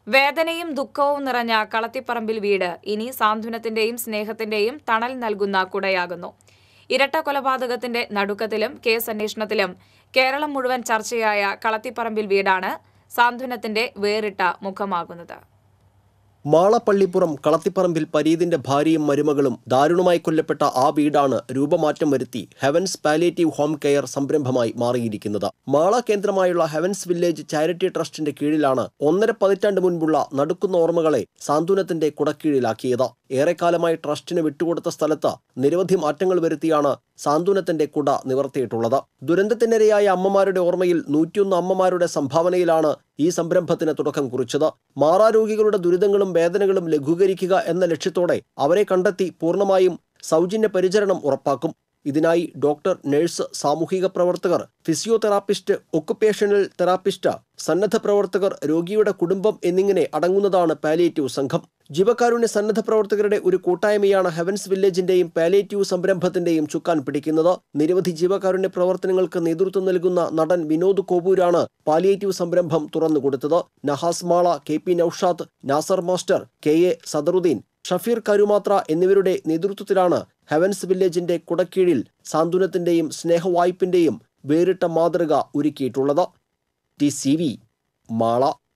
വേദനയും ദുഃഖവും നിറഞ്ഞ കളത്തിപ്പറമ്പിൽ വീട് ഇനി സാന്ത്വനത്തിന്റെയും സ്നേഹത്തിന്റെയും തണൽ നൽകുന്ന കുടയാകുന്നു ഇരട്ട കൊലപാതകത്തിന്റെ നടുക്കത്തിലും കേസ് അന്വേഷണത്തിലും കേരളം മുഴുവൻ ചർച്ചയായ കളത്തിപ്പറമ്പിൽ വീടാണ് സാന്ത്വനത്തിന്റെ വേറിട്ട മുഖമാകുന്നത് മാളപ്പള്ളിപ്പുറം കളത്തിപ്പറമ്പിൽ പരീതിന്റെ ഭാര്യയും മരുമകളും ദാരുണമായി കൊല്ലപ്പെട്ട ആ വീടാണ് രൂപമാറ്റം വരുത്തി ഹെവൻസ് പാലിയേറ്റീവ് ഹോം കെയർ സംരംഭമായി മാറിയിരിക്കുന്നത് മാള കേന്ദ്രമായുള്ള ഹെവൻസ് വില്ലേജ് ചാരിറ്റി ട്രസ്റ്റിന്റെ കീഴിലാണ് ഒന്നര പതിറ്റാണ്ട് മുൻപുള്ള നടുക്കുന്ന ഓർമ്മകളെ സാന്ത്വനത്തിന്റെ കുടക്കീഴിലാക്കിയത് ഏറെക്കാലമായി ട്രസ്റ്റിന് വിട്ടുകൊടുത്ത സ്ഥലത്ത് നിരവധി മാറ്റങ്ങൾ വരുത്തിയാണ് സാന്ത്വനത്തിന്റെ കുട നിവർത്തിയിട്ടുള്ളത് ദുരന്തത്തിനിരയായ അമ്മമാരുടെ ഓർമ്മയിൽ നൂറ്റിയൊന്ന് അമ്മമാരുടെ സംഭാവനയിലാണ് ഈ സംരംഭത്തിന് തുടക്കം കുറിച്ചത് മാറാരോഗികളുടെ ദുരിതങ്ങളും വേദനകളും ലഘൂകരിക്കുക എന്ന ലക്ഷ്യത്തോടെ അവരെ കണ്ടെത്തി പൂർണ്ണമായും സൗജന്യ പരിചരണം ഉറപ്പാക്കും ഇതിനായി ഡോക്ടർ നഴ്സ് സാമൂഹിക പ്രവർത്തകർ ഫിസിയോതെറാപ്പിസ്റ്റ് ഒക്കുപേഷണൽ തെറാപ്പിസ്റ്റ് സന്നദ്ധ പ്രവർത്തകർ രോഗിയുടെ കുടുംബം എന്നിങ്ങനെ അടങ്ങുന്നതാണ് പാലിയേറ്റീവ് സംഘം ജീവകാരുണ്യ സന്നദ്ധ പ്രവർത്തകരുടെ ഒരു കൂട്ടായ്മയാണ് ഹെവൻസ് വില്ലേജിന്റെയും പാലിയേറ്റീവ് സംരംഭത്തിന്റെയും ചുക്കാൻ പിടിക്കുന്നത് നിരവധി ജീവകാരുണ്യ പ്രവർത്തനങ്ങൾക്ക് നേതൃത്വം നൽകുന്ന നടൻ വിനോദ് കോവൂരാണ് പാലിയേറ്റീവ് സംരംഭം തുറന്നുകൊടുത്തത് Nahas Mala K P Naushad Nasar master K A Sadaruddeen Shafeer Karumathra എന്നിവരുടെ നേതൃത്വത്തിലാണ് ഹെവൻസ് വില്ലേജിന്റെ കുടക്കീഴിൽ സാന്ത്വനത്തിന്റെയും സ്നേഹവായ്പിന്റെയും വേറിട്ട മാതൃക ഒരുക്കിയിട്ടുള്ളത് ടി സി വി മാള